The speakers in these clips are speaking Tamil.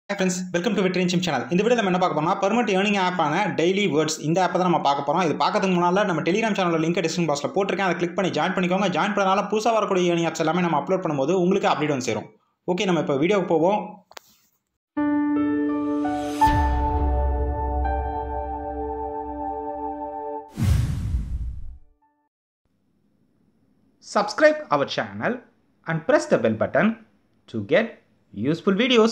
Friends welcome to Vetri gym channel இந்த வீடியோ நம்ம என்ன பார்க்க போறோம்னா பர்மனெண்ட் ஏர்னிங் ஆப்பான டெய்லி வேர்ட்ஸ் இந்த ஆப்பை தான் நம்ம பார்க்க போகிறோம் இது பார்க்கறதுக்கு முன்னால் நம்ம டெலிகிராம் சேனலில் லிங்க் டிஸ்கிரிப்ஷன் பாக்ஸில் போட்டிருக்கேன் அதை கிளிக் பண்ணி ஜாயின் பண்ணிக்கோங்க ஜாயின் பண்ணனால புதுசாக வரக்கூடிய ஏர்னிங் ஆப்ஸ் எல்லாமே நம்ம அப்லோட் பண்ணும்போது உங்களுக்கு அப்டேட் வந்து சேரும் ஓகே நம்ம இப்போ வீடியோக்கு போவோம் subscribe our channel and press the bell button to get useful videos.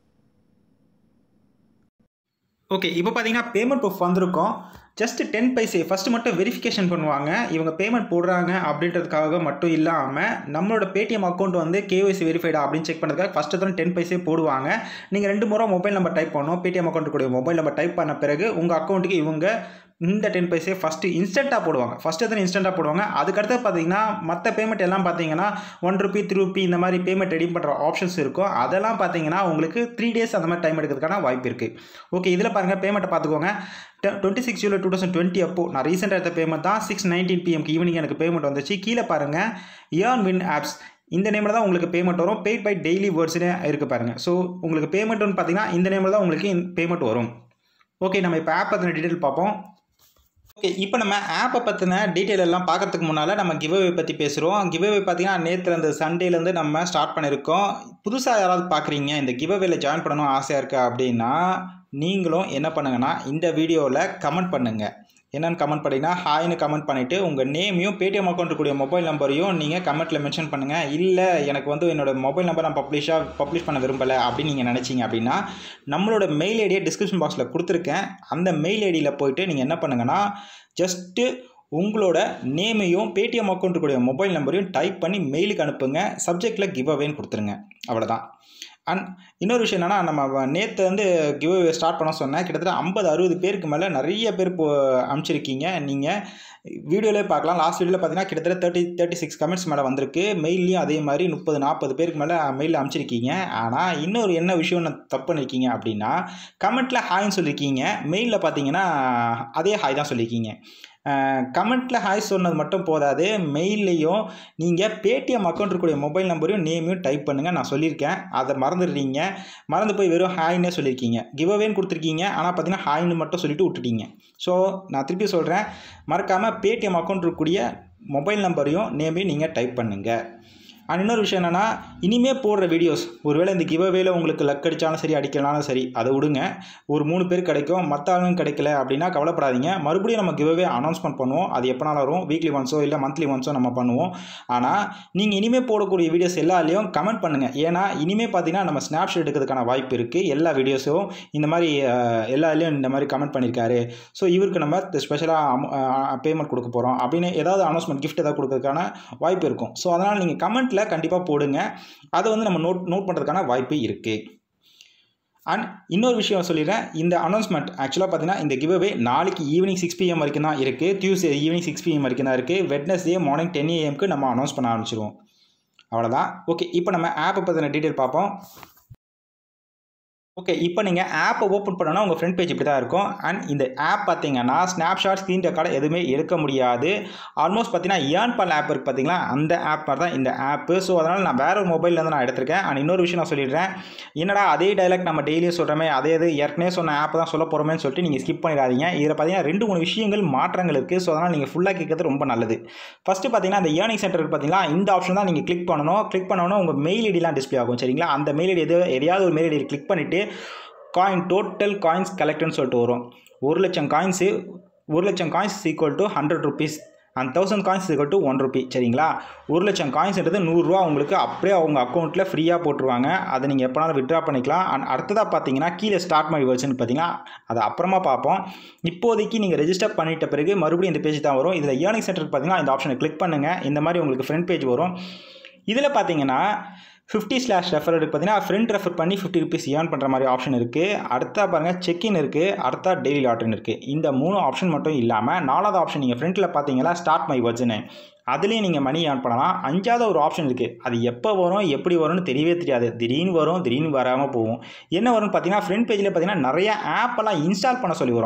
Okay இப்போ பார்த்தீங்கன்னா பேமெண்ட் ப்ரூஃப் வந்திருக்கோம் ஜஸ்ட் டென் பைசே ஃபஸ்ட்டு மட்டும் வெரிஃபிகேஷன் பண்ணுவாங்க இவங்க பேமெண்ட் போடுறாங்க அப்படின்றதுக்காக மட்டும் இல்லாமல் நம்மளோட பேடிஎம் அக்கௌண்ட் வந்து கேஒய்சி வெரிஃபைடா அப்படின்னு செக் பண்ணுறதுக்காக ஃபஸ்ட்டு தான் டென் பைசே போடுவாங்க நீங்கள் ரெண்டு முறை மொபைல் நம்பர் டைப் பண்ணணும் பேடிஎம் அக்கௌண்ட் கூடிய மொபைல் நம்பர் டைப் பண்ண பிறகு உங்கள் அக்கௌண்ட்டுக்கு இவங்க இந்த டென் பைசே ஃபஸ்ட்டு இன்ஸ்டண்ட்டாக போடுவாங்க ஃபஸ்ட்டு தான் இன்ஸ்டண்ட்டாக போடுவாங்க அதுக்கடுத்து பார்த்தீங்கன்னா மற்ற பேமெண்ட் எல்லாம் பார்த்தீங்கன்னா ஒன் ருபி த்ரீ ருபி இந்த மாதிரி பேமெண்ட் ரெடி பண்ணுற ஆப்ஷன்ஸ் இருக்கும் அதெல்லாம் பார்த்தீங்கன்னா உங்களுக்கு த்ரீ டேஸ் அந்த மாதிரி டைம் எடுக்கிறதுக்கான வாய்ப்பு இருக்குது ஓகே இதில் பாருங்கள் பேமெண்ட்டை பார்த்துக்கோங்க twenty six July two thousand twenty அப்போ நான் ரீசெண்டாக எடுத்த பேமெண்ட் தான் சிக்ஸ் நைன்டீன் பிஎம்க்கு ஈவினிங் எனக்கு பேமெண்ட் வந்துச்சு கீழே பாருங்கள் ஏர்ன் வின் ஆப்ஸ் இந்த நேமில் தான் உங்களுக்கு பேமெண்ட் வரும் பெய்ட் பை டெய்லி வேர்ட்ஸ்னு இருக்குது பாருங்கள் ஸோ உங்களுக்கு பேமெண்ட்னு பார்த்தீங்கன்னா இந்த நேமில் தான் உங்களுக்கு பேமெண்ட் வரும் ஓகே நம்ம இப்போ ஆப் பற்றின டீட்டெயில் பார்ப்போம் ஓகே இப்போ நம்ம ஆப்பை பற்றின டீட்டெயில் எல்லாம் பார்க்கறதுக்கு முன்னால் நம்ம கிவ்அவே பற்றி பேசுகிறோம் கிவ்அவே பார்த்தீங்கன்னா நேற்று அந்த சண்டேலேருந்து நம்ம ஸ்டார்ட் பண்ணியிருக்கோம் புதுசாக யாராவது பார்க்குறீங்க இந்த கிவ்அவேல ஜாயின் பண்ணணும் ஆசையாக இருக்கா அப்படின்னா நீங்களும் என்ன பண்ணுங்கன்னா இந்த வீடியோவில் கமெண்ட் பண்ணுங்கள் என்னென்னு கமெண்ட் பண்ணிங்கன்னா ஹாய்னு கமெண்ட் பண்ணிவிட்டு உங்கள் நேமையும் பேடிஎம் அக்கௌண்ட் கூடிய மொபைல் நம்பரையும் நீங்கள் கமெண்ட்டில் மென்ஷன் பண்ணுங்கள் இல்லை எனக்கு வந்து என்னோடய மொபைல் நம்பர் நான் பப்ளிஷாக பப்ளிஷ் பண்ண விரும்பலை அப்படின்னு நீங்கள் நினச்சிங்க அப்படின்னா நம்மளோட மெயில் ஐடியை டிஸ்கிரிப்ஷன் பாக்ஸில் கொடுத்துருக்கேன் அந்த மெயில் ஐடியில் போயிட்டு நீங்கள் என்ன பண்ணுங்கன்னா ஜஸ்ட்டு உங்களோட நேமையும் பேடிஎம் அக்கௌண்ட் கூடிய மொபைல் நம்பரையும் டைப் பண்ணி மெயிலுக்கு அனுப்புங்க சப்ஜெக்டில் கிவ் அவேன்னு கொடுத்துருங்க அவ்வளோதான் அண்ட் இன்னொரு விஷயம் என்னென்னா நம்ம நேற்று வந்து கிவ் ஸ்டார்ட் பண்ண சொன்னேன் கிட்டத்தட்ட ஐம்பது அறுபது பேருக்கு மேலே நிறைய பேர் இப்போ அனுப்பிச்சிருக்கீங்க நீங்கள் வீடியோலேயே பார்க்கலாம் லாஸ்ட் வீடியோவில் பார்த்தீங்கன்னா கிட்டத்தட்ட தேர்ட்டி தேர்ட்டி சிக்ஸ் கமெண்ட்ஸ் மேலே வந்திருக்கு மெயிலையும் அதே மாதிரி முப்பது நாற்பது பேருக்கு மேலே மெயிலில் அனுப்பிச்சிருக்கீங்க ஆனால் இன்னொரு என்ன விஷயம் நான் தப்பு பண்ணியிருக்கீங்க அப்படின்னா கமெண்ட்டில் ஹாய்னு சொல்லியிருக்கீங்க மெயிலில் பார்த்தீங்கன்னா அதே ஹாய் தான் சொல்லியிருக்கீங்க கமெண்ட்டில் ஹாய் சொன்னது மட்டும் போதாது மெயில்லையும் நீங்கள் பேடிஎம் அக்கௌண்ட் இருக்கக்கூடிய மொபைல் நம்பரையும் நேமையும் டைப் பண்ணுங்கள் நான் சொல்லியிருக்கேன் அதை மறந்துடுறீங்க மறந்து போய் வெறும் ஹாய்னே சொல்லியிருக்கீங்க கிவ் அவேன்னு கொடுத்துருக்கீங்க ஆனால் பார்த்தீங்கன்னா ஹாய்னு மட்டும் சொல்லிட்டு விட்டுட்டீங்க ஸோ நான் திருப்பி சொல்கிறேன் மறக்காமல் பேடிஎம் அக்கௌண்ட் இருக்கக்கூடிய மொபைல் நம்பரையும் நேமையும் நீங்கள் டைப் பண்ணுங்கள் அண்ட் இன்னொரு விஷயம் என்னென்னா இனிமேல் போடுற வீடியோஸ் ஒருவேளை இந்த கிவ்அவேல உங்களுக்கு லக் அடித்தாலும் சரி அடிக்கலாலும் சரி அதை விடுங்க ஒரு மூணு பேர் கிடைக்கும் மற்ற ஆளுங்க கிடைக்கல அப்படின்னா கவலைப்படாதீங்க மறுபடியும் நம்ம கிவ்அவே அனௌன்ஸ்மெண்ட் பண்ணுவோம் அது எப்போனாலும் வரும் வீக்லி ஒன்ஸோ இல்லை மந்த்லி ஒன்ஸோ நம்ம பண்ணுவோம் ஆனால் நீங்கள் இனிமேல் போடக்கூடிய வீடியோஸ் எல்லாத்துலேயும் கமெண்ட் பண்ணுங்கள் ஏன்னா இனிமேல் பார்த்தீங்கன்னா நம்ம ஸ்னாப்ஷாட் எடுக்கிறதுக்கான வாய்ப்பு இருக்குது எல்லா வீடியோஸும் இந்த மாதிரி எல்லாத்துலேயும் இந்த மாதிரி கமெண்ட் பண்ணியிருக்காரு ஸோ இவருக்கு நம்ம ஸ்பெஷலாக பேமெண்ட் கொடுக்க போகிறோம் அப்படின்னு ஏதாவது அனௌன்ஸ்மெண்ட் கிஃப்ட் ஏதாவது கொடுக்கறதுக்கான வாய்ப்பு இருக்கும் ஸோ அதனால் நீங்கள் கமெண்ட் கமெண்ட்டில் கண்டிப்பாக போடுங்க அதை வந்து நம்ம நோட் நோட் பண்ணுறதுக்கான வாய்ப்பு இருக்குது அண்ட் இன்னொரு விஷயம் சொல்லிடுறேன் இந்த அனௌன்ஸ்மெண்ட் ஆக்சுவலாக பார்த்தீங்கன்னா இந்த கிவ்அவே நாளைக்கு ஈவினிங் சிக்ஸ் பிஎம் வரைக்கும் தான் இருக்குது டியூஸ்டே ஈவினிங் சிக்ஸ் பிஎம் வரைக்கும் தான் இருக்குது வெட்னஸ்டே மார்னிங் டென் ஏஎம்க்கு நம்ம அனௌன்ஸ் பண்ண ஆரம்பிச்சிருவோம் அவ்வளோதான் ஓகே இப்போ நம்ம ஆப்பை பற்றின டீட்டெயில் பார்ப்போம் ஓகே இப்போ நீங்கள் ஆப்பை ஓப்பன் பண்ணோன்னா உங்கள் ஃப்ரண்ட் பேஜ் இப்படி தான் இருக்கும் அண்ட் இந்த ஆப் பார்த்தீங்கன்னா ஸ்னாப்ஷாட் ஸ்க்ரீன் ரெக்கார்டை எதுவுமே எடுக்க முடியாது ஆல்மோஸ்ட் பார்த்தீங்கன்னா ஏர்ன் பல் ஆப் இருக்குது பார்த்தீங்களா அந்த ஆப் மாதிரி தான் இந்த ஆப்பு ஸோ அதனால் நான் வேறு ஒரு மொபைல்லேருந்து நான் எடுத்திருக்கேன் அண்ட் இன்னொரு விஷயம் நான் சொல்லிடுறேன் என்னடா அதே டைலாக் நம்ம டெய்லியும் சொல்கிறோமே அதே இது ஏற்கனவே சொன்ன ஆப் தான் சொல்ல போகிறோமேன்னு சொல்லிட்டு நீங்கள் ஸ்கிப் பண்ணிடாதீங்க இதில் பார்த்தீங்கன்னா ரெண்டு மூணு விஷயங்கள் மாற்றங்கள் இருக்குது ஸோ அதனால் நீங்கள் ஃபுல்லாக கேட்கறது ரொம்ப நல்லது ஃபஸ்ட்டு பார்த்தீங்கன்னா அந்த ஏர்னிங் சென்டர் பார்த்தீங்களா இந்த ஆப்ஷன் தான் நீங்கள் கிளிக் பண்ணணும் கிளிக் பண்ணணும் உங்கள் மெயில் ஐடிலாம் டிஸ்பிளே ஆகும் சரிங்களா அந்த மெயில் ஐடி எது எதையாவது ஒரு மெயில் ஐடி கிளிக் பண்ணிவிட்டு காயின் டோட்டல் காயின்ஸ் கலெக்ட்னு சொல்லிட்டு வரும் ஒரு லட்சம் காயின்ஸு ஒரு லட்சம் coins equal to hundred rupees and thousand coins equal to one rupee சரிங்களா ஒரு லட்சம் காயின்ஸ்ன்றது நூறுரூவா உங்களுக்கு அப்படியே அவங்க அக்கௌண்ட்டில் ஃப்ரீயாக போட்டுருவாங்க அதை நீங்கள் எப்போனாலும் விட்ரா பண்ணிக்கலாம் அண்ட் அடுத்ததாக பார்த்தீங்கன்னா கீழே ஸ்டார்ட் மை வேர்ட்ஸ்னு பார்த்தீங்கன்னா அதை அப்புறமா பார்ப்போம் இப்போதைக்கு நீங்கள் ரெஜிஸ்டர் பண்ணிட்ட பிறகு மறுபடியும் இந்த பேஜ் தான் வரும் இதில் ஏர்னிங் சென்டருக்கு பார்த்தீங்கன்னா இந்த ஆப்ஷனை கிளிக் பண்ணுங்கள் இந்த மாதிரி உங்களுக்கு ஃப்ரண்ட் பேஜ் வரும் இதில் பார்த்தீங்கன்னா ஃபிஃப்டி ஸ்லாஷ் ரெஃபர் பார்த்தீங்கன்னா ஃப்ரெண்ட் ரெஃபர் பண்ணி ஃபிஃப்டி ருபீஸ் ஏர்ன் பண்ணுற மாதிரி ஆப்ஷன் இருக்குது அடுத்தா பாருங்கள் செக்இன் இருக்குது அடுத்தா டெய்லி லாட்ரின் இருக்குது இந்த மூணு ஆப்ஷன் மட்டும் இல்லாமல் நாலாவது ஆப்ஷன் நீங்கள் ஃப்ரண்ட்டில் பார்த்தீங்கன்னா ஸ்டார்ட் மை வர்ஜனு அதுலேயும் நீங்கள் மணி ஏர்ன் பண்ணலாம் அஞ்சாவது ஒரு ஆப்ஷன் இருக்குது அது எப்போ வரும் எப்படி வரும்னு தெரியவே தெரியாது திடீர்னு வரும் திடீர்னு வராமல் போகும் என்ன வரும்னு பார்த்தீங்கன்னா ஃப்ரண்ட் பேஜில் பார்த்தீங்கன்னா நிறைய ஆப்பெல்லாம் இன்ஸ்டால் பண்ண சொல்லி வரும்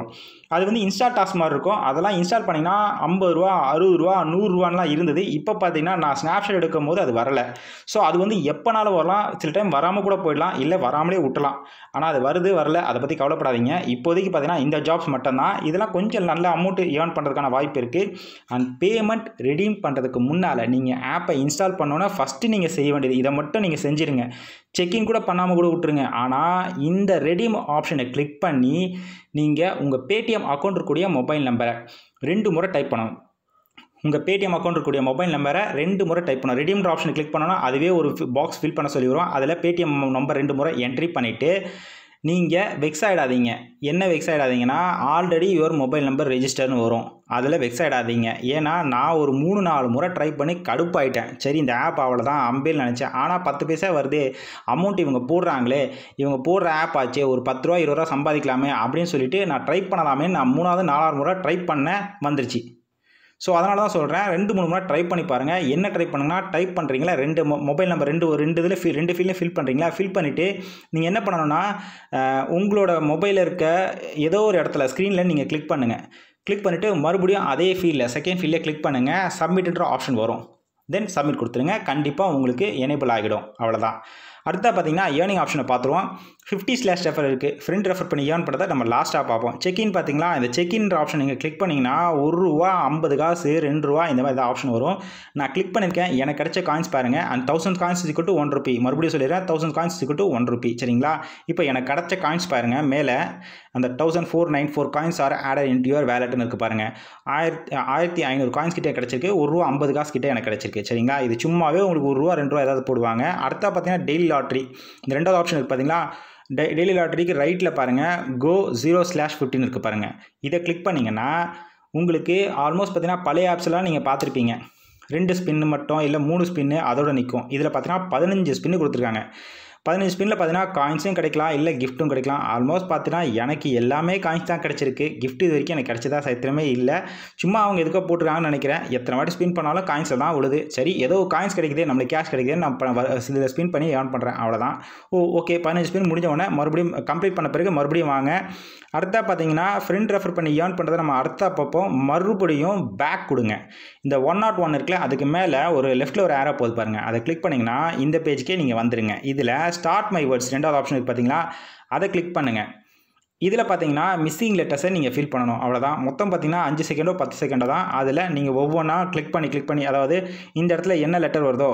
அது வந்து இன்ஸ்டால் டாஸ்க் மாதிரி இருக்கும் அதெல்லாம் இன்ஸ்டால் பண்ணிங்கன்னா ஐம்பது ரூபா அறுபது ரூபா நூறுரூவான்லாம் இருந்தது இப்போ பார்த்தீங்கன்னா நான் ஸ்னாப்ஷாட் எடுக்கும் போது அது வரல ஸோ அது வந்து எப்போனாலும் வரலாம் சில டைம் வராமல் கூட போயிடலாம் இல்லை வராமலே விட்டலாம் ஆனால் அது வருது வரல அதை பற்றி கவலைப்படாதீங்க இப்போதைக்கு பார்த்தீங்கன்னா இந்த ஜாப்ஸ் மட்டும்தான் இதெல்லாம் கொஞ்சம் நல்ல அமௌண்ட் ஏர்ன் பண்ணுறதுக்கான வாய்ப்பு இருக்குது அண்ட் பேமெண்ட் ரெடீம் பண்ணுறதுக்கு முன்னால் நீங்கள் ஆப்பை இன்ஸ்டால் பண்ணோன்னா ஃபஸ்ட்டு நீங்கள் செய்ய வேண்டியது இதை மட்டும் நீங்கள் செஞ்சுருங்க செக்இன் கூட பண்ணாமல் கூட விட்டுருங்க ஆனால் இந்த ரெடீம் ஆப்ஷனை கிளிக் பண்ணி நீங்கள் உங்கள் பேடிஎம் அக்கௌண்ட் இருக்கக்கூடிய மொபைல் நம்பரை ரெண்டு முறை டைப் பண்ணணும் உங்கள் பேடிஎம் அக்கௌண்ட் இருக்கக்கூடிய மொபைல் நம்பரை ரெண்டு முறை டைப் பண்ணணும் ரெடீம்ன்ற ஆப்ஷனை கிளிக் பண்ணோன்னா அதுவே ஒரு பாக்ஸ் ஃபில் பண்ண சொல்லி வரும் அதில் பேடிஎம் நம்பர் ரெண்டு முறை என்ட்ரி பண்ணிவிட்டு நீங்கள் வெக்ஸ் ஆகிடாதீங்க என்ன வெக்ஸ் ஆகிடாதீங்கன்னா ஆல்ரெடி யுவர் மொபைல் நம்பர் ரெஜிஸ்டர்னு வரும் அதில் வெக்ஸ் ஆகிடாதீங்க ஏன்னா நான் ஒரு மூணு நாலு முறை ட்ரை பண்ணி கடுப்பாயிட்டேன் சரி இந்த ஆப் அவ்வளோதான் அம்பேல் நினச்சேன் ஆனால் பத்து பைசா வருது அமௌண்ட் இவங்க போடுறாங்களே இவங்க போடுற ஆப் ஆச்சு ஒரு பத்து ரூபா இருபது ரூபா சம்பாதிக்கலாமே அப்படின்னு சொல்லிட்டு நான் ட்ரை பண்ணலாமே நான் மூணாவது நாலாவது முறை ட்ரை பண்ண வந்துருச்சு ஸோ அதனால தான் சொல்கிறேன் ரெண்டு மூணு முறை ட்ரை பண்ணி பாருங்கள் என்ன ட்ரை பண்ணுங்கன்னா டைப் பண்ணுறீங்களா ரெண்டு மொ மொபைல் நம்பர் ரெண்டு ஒரு ரெண்டு இதில் ஃபில் ரெண்டு ஃபீல்லையும் ஃபில் பண்ணுறீங்களா ஃபில் பண்ணிவிட்டு நீங்கள் என்ன பண்ணணும்னா உங்களோட மொபைலில் இருக்க ஏதோ ஒரு இடத்துல ஸ்க்ரீனில் நீங்கள் கிளிக் பண்ணுங்கள் கிளிக் பண்ணிவிட்டு மறுபடியும் அதே ஃபீல்டில் செகண்ட் ஃபீல்டில் கிளிக் பண்ணுங்கள் சப்மிட்ன்ற ஆப்ஷன் வரும் தென் சப்மிட் கொடுத்துருங்க கண்டிப்பாக உங்களுக்கு எனேபிள் ஆகிடும் அவ்வளோதான் அடுத்தா பார்த்தீங்கன்னா ஏர்னிங் ஆப்ஷனை பார்த்துருவோம் ஃபிஃப்டி ஸ்லாஷ் ரெஃபர் இருக்குது ஃப்ரெண்ட் ரெஃபர் பண்ணி ஏர்ன் பண்ணுறதை நம்ம லாஸ்ட்டாக பார்ப்போம் செக்இன் பார்த்தீங்களா இந்த செக்இன்ற ஆப்ஷன் நீங்கள் கிளிக் பண்ணிங்கன்னா ஒரு ரூபா ஐம்பது காசு ரெண்டு ரூபா இந்த மாதிரி ஆப்ஷன் வரும் நான் கிளிக் பண்ணியிருக்கேன் எனக்கு கிடைச்ச காயின்ஸ் பாருங்கள் and thousand coins equal to one rupee மறுபடியும் சொல்லிடுறேன் thousand coins equal to one rupee சரிங்களா இப்போ எனக்கு கிடைச்ச காயின்ஸ் பாருங்கள் மேலே அந்த thousand four nine four coins are added into your வேலட்னு இருக்குது பாருங்கள் ஆயிரத்தி ஆயிரத்தி ஐநூறு காயின்ஸ் கிட்டே கிடச்சிருக்கு ஒரு ரூபா ஐம்பது காசு கிட்டே எனக்கு கிடச்சிருக்கு சரிங்களா இது சும்மாவே உங்களுக்கு ஒரு ரூபா ரெண்டு ரூபா ஏதாவது போடுவாங்க அடுத்தா பார்த்தீங்கன்னா டெய்லி லாட்ரி இந்த ரெண்டாவது ஆப்ஷன் இருக்குது பார்த்தீங்களா டெ டெய்லி லாட்ரிக்கு ரைட்டில் பாருங்கள் கோ ஜீரோ ஸ்லாஷ் ஃபிஃப்டின் இருக்குது பாருங்கள் இதை கிளிக் பண்ணிங்கன்னா உங்களுக்கு ஆல்மோஸ்ட் பார்த்தீங்கன்னா பழைய ஆப்ஸ்லாம் நீங்கள் பார்த்துருப்பீங்க ரெண்டு ஸ்பின்னு மட்டும் இல்லை மூணு ஸ்பின்னு அதோட நிற்கும் இதில் பார்த்தீங்கன்னா பதினஞ்சு ஸ்பின்னு கொடுத்துருக்காங்க பதினஞ்சு ஸ்பின்னில் பார்த்தீங்கன்னா காயின்ஸும் கிடைக்கலாம் இல்லை கிஃப்ட்டும் கிடைக்கலாம் ஆல்மோஸ்ட் பார்த்தீங்கன்னா எனக்கு எல்லாமே காயின்ஸ் தான் கிடச்சிருக்கு கிஃப்ட் இது வரைக்கும் எனக்கு கிடைச்சதா சரித்திரமே இல்லை சும்மா அவங்க எதுக்கோ போட்டுருக்காங்கன்னு நினைக்கிறேன் எத்தனை வாட்டி ஸ்பின் பண்ணாலும் காயின்ஸில் தான் விழுது சரி ஏதோ காயின்ஸ் கிடைக்குது நம்மளுக்கு கேஷ் கிடைக்குது நான் இதில் ஸ்பின் பண்ணி ஏர்ன் பண்ணுறேன் அவ்வளோதான் ஓ ஓகே பதினஞ்சு ஸ்பின் முடிஞ்ச உடனே மறுபடியும் கம்ப்ளீட் பண்ண பிறகு மறுபடியும் வாங்க அடுத்தா பார்த்தீங்கன்னா ஃப்ரெண்ட் ரெஃபர் பண்ணி ஏர்ன் பண்ணுறதை நம்ம அடுத்த பார்ப்போம் மறுபடியும் பேக் கொடுங்க இந்த ஒன் நாட் ஒன் இருக்குல்ல அதுக்கு மேலே ஒரு லெஃப்ட்டில் ஒரு ஏரோ போகுது பாருங்கள் அதை கிளிக் பண்ணிங்கன்னா இந்த பேஜ்க்கே நீங்கள் வந்துருங்க இதில் ஸ்டார்ட் மை வேர்ட்ஸ் ரெண்டாவது ஆப்ஷன் இருக்குது பார்த்தீங்களா அதை கிளிக் பண்ணுங்கள் இதில் பார்த்தீங்கன்னா மிஸ்ஸிங் லெட்டர்ஸை நீங்கள் ஃபில் பண்ணணும் அவ்வளோதான் மொத்தம் பார்த்தீங்கன்னா அஞ்சு செகண்டோ பத்து செகண்டோ தான் அதில் நீங்கள் ஒவ்வொன்றா கிளிக் பண்ணி கிளிக் பண்ணி அதாவது இந்த இடத்துல என்ன லெட்டர் வருதோ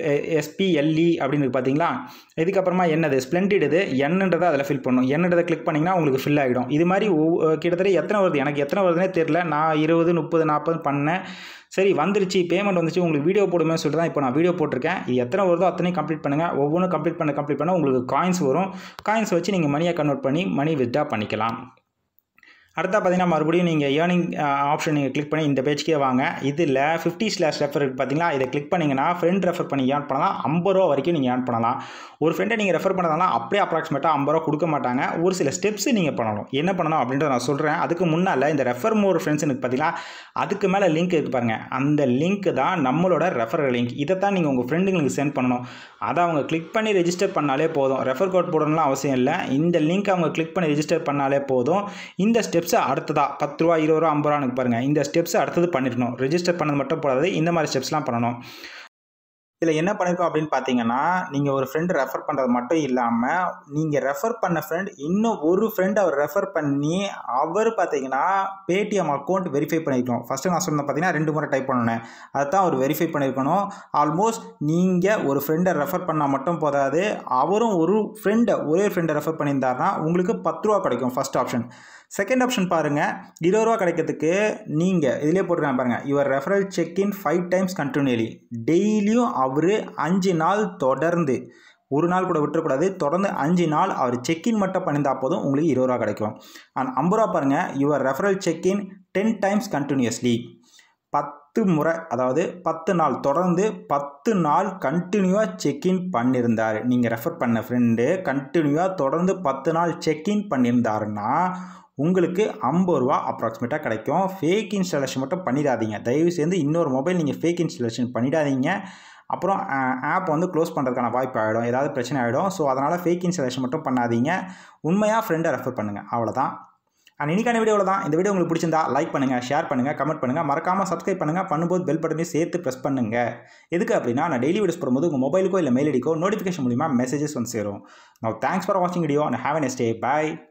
எஸ்பிஎல்இ அப்படின்னு இருக்கு பார்த்தீங்களா இதுக்கப்புறமா என்னது ஸ்ப்ளெண்டிட் இது என்னன்றதை அதில் ஃபில் பண்ணணும் என்னன்றதை கிளிக் பண்ணிங்கன்னா உங்களுக்கு ஃபில் ஆகிடும் இது மாதிரி ஒவ்வொ- கிட்டத்தட்ட எத்தனை வருது எனக்கு எத்தனை வருதுன்னே தெரில நான் இருபது முப்பது நாற்பது பண்ணேன் சரி வந்துருச்சு பேமெண்ட் வந்துச்சு உங்களுக்கு வீடியோ போடுமே சொல்லிட்டு தான் இப்போ நான் வீடியோ போட்டிருக்கேன் இது எத்தனை வருதோ அத்தனையும் கம்ப்ளீட் பண்ணுங்கள் ஒவ்வொன்றும் கம்ப்ளீட் பண்ண கம்ப்ளீட் பண்ண உங்களுக்கு காயின்ஸ் வரும் காயின்ஸ் வச்சு நீங்கள் மணியை கன்வெர்ட் பண்ணி மணி வித்ட்ரா பண்ணிக்கலாம் அடுத்தா பார்த்தீங்கன்னா மறுபடியும் நீங்கள் ஏர்னிங் ஆப்ஷன் நீங்கள் கிளிக் பண்ணி இந்த பேஜ்க்கே வாங்க இதில் ஃபிஃப்டி ஸ்லாஷ் ரெஃபர் இருக்குது பார்த்தீங்களா இதை கிளிக் பண்ணிங்கன்னா ஃப்ரெண்ட் ரெஃபர் பண்ணி ஏர்ன் பண்ணலாம் ஐம்பது ரூபா வரைக்கும் நீங்கள் ஏர்ன் பண்ணலாம் ஒரு ஃப்ரெண்டை நீங்கள் ரெஃபர் பண்ணதாலாம் அப்படியே அப்ராக்சிமேட்டாக ஐம்பது ரூபா கொடுக்க மாட்டாங்க ஒரு சில ஸ்டெப்ஸ் நீங்கள் பண்ணணும் என்ன பண்ணணும் அப்படின்றத நான் சொல்கிறேன் அதுக்கு முன்னால் இந்த ரெஃபர் மோர் ஃப்ரெண்ட்ஸ் எனக்கு பார்த்தீங்களா அதுக்கு மேலே லிங்க் இருக்குது பாருங்கள் அந்த லிங்க் தான் நம்மளோட ரெஃபர் லிங்க் இதை தான் நீங்கள் உங்கள் ஃப்ரெண்டுங்களுக்கு சென்ட் பண்ணணும் அதை அவங்க கிளிக் பண்ணி ரெஜிஸ்டர் பண்ணாலே போதும் ரெஃபர் கோட் போடணும்லாம் அவசியம் இல்லை இந்த லிங்க் அவங்க கிளிக் பண்ணி ரெஜிஸ்டர் பண்ணாலே போதும் இந்த ஸ்டெப்ஸை அடுத்ததாக பத்து ரூபா இருபது ரூபா ஐம்பது ரூபான்னு பாருங்கள் இந்த ஸ்டெப்ஸ் அடுத்தது பண்ணிடணும் ரெஜிஸ்டர் பண்ணது மட்டும் போடாது இந்த மாதிரி ஸ்டெப்ஸ்லாம் பண்ணணும் இதில் என்ன பண்ணியிருக்கோம் அப்படின்னு பார்த்தீங்கன்னா நீங்கள் ஒரு ஃப்ரெண்டு ரெஃபர் பண்ணுறது மட்டும் இல்லாமல் நீங்கள் ரெஃபர் பண்ண ஃப்ரெண்ட் இன்னும் ஒரு ஃப்ரெண்ட் அவர் ரெஃபர் பண்ணி அவர் பார்த்தீங்கன்னா பேடிஎம் அக்கௌண்ட் வெரிஃபை பண்ணியிருக்கணும் ஃபஸ்ட்டு நான் சொன்னேன் பார்த்தீங்கன்னா ரெண்டு முறை டைப் பண்ணணும் அதை தான் அவர் வெரிஃபை பண்ணியிருக்கணும் ஆல்மோஸ்ட் நீங்கள் ஒரு ஃப்ரெண்டை ரெஃபர் பண்ணால் மட்டும் போதாது அவரும் ஒரு ஃப்ரெண்டை ஒரே ஃப்ரெண்டை ரெஃபர் பண்ணியிருந்தாருன்னா உங்களுக்கு பத்து ரூபா கிடைக்கும் ஃபஸ்ட் ஆப்ஷன் செகண்ட் ஆப்ஷன் பாருங்கள் இருபது ரூபா கிடைக்கிறதுக்கு நீங்கள் இதிலே போட்டுருக்காங்க பாருங்கள் your referral check in five times continuously டெய்லியும் அவர் அஞ்சு நாள் தொடர்ந்து ஒரு நாள் கூட விட்டுறக்கூடாது தொடர்ந்து அஞ்சு நாள் அவர் செக்இன் மட்டும் பண்ணியிருந்தா போதும் உங்களுக்கு இருபது ரூபா கிடைக்கும் அண்ட் ஐம்பது ரூபா பாருங்கள் your referral check in ten times continuously பத்து முறை அதாவது பத்து நாள் தொடர்ந்து பத்து நாள் கண்டினியூவாக செக்இன் பண்ணியிருந்தார் நீங்கள் ரெஃபர் பண்ண ஃப்ரெண்டு கண்டினியூவாக தொடர்ந்து பத்து நாள் செக்இன் பண்ணியிருந்தாருன்னா உங்களுக்கு ஐம்பது ரூபா அப்ராக்சிமேட்டாக கிடைக்கும் ஃபேக் இன்ஸ்டாலேஷன் மட்டும் பண்ணிடாதீங்க தயவு செய்து இன்னொரு மொபைல் நீங்கள் ஃபேக் இன்ஸ்டாலேஷன் பண்ணிடாதீங்க அப்புறம் ஆப் வந்து க்ளோஸ் பண்ணுறதுக்கான வாய்ப்பு ஆகிடும் ஏதாவது பிரச்சனை ஆகிடும் ஸோ அதனால் ஃபேக் இன்ஸ்டாலேஷன் மட்டும் பண்ணாதீங்க உண்மையாக ஃப்ரெண்டை ரெஃபர் பண்ணுங்கள் அவ்வளோதான் அண்ட் இன்னைக்கான வீடியோவில் தான் இந்த வீடியோ உங்களுக்கு பிடிச்சிருந்தா லைக் பண்ணுங்கள் ஷேர் பண்ணுங்கள் கமெண்ட் பண்ணுங்கள் மறக்காமல் சப்ஸ்கிரைப் பண்ணுங்கள் பண்ணும்போது பெல் பட்டனையும் சேர்த்து ப்ரெஸ் பண்ணுங்கள் எதுக்கு அப்படின்னா நான் டெய்லி வீடியோஸ் போடும்போது உங்கள் மொபைலுக்கோ இல்லை மெயில் ஐடிக்கோ நோட்டிஃபிகேஷன் மூலிமா மெசேஜஸ் வந்து சேரும் நான் தேங்க்ஸ் ஃபார் வாட்சிங் video and have an stay bye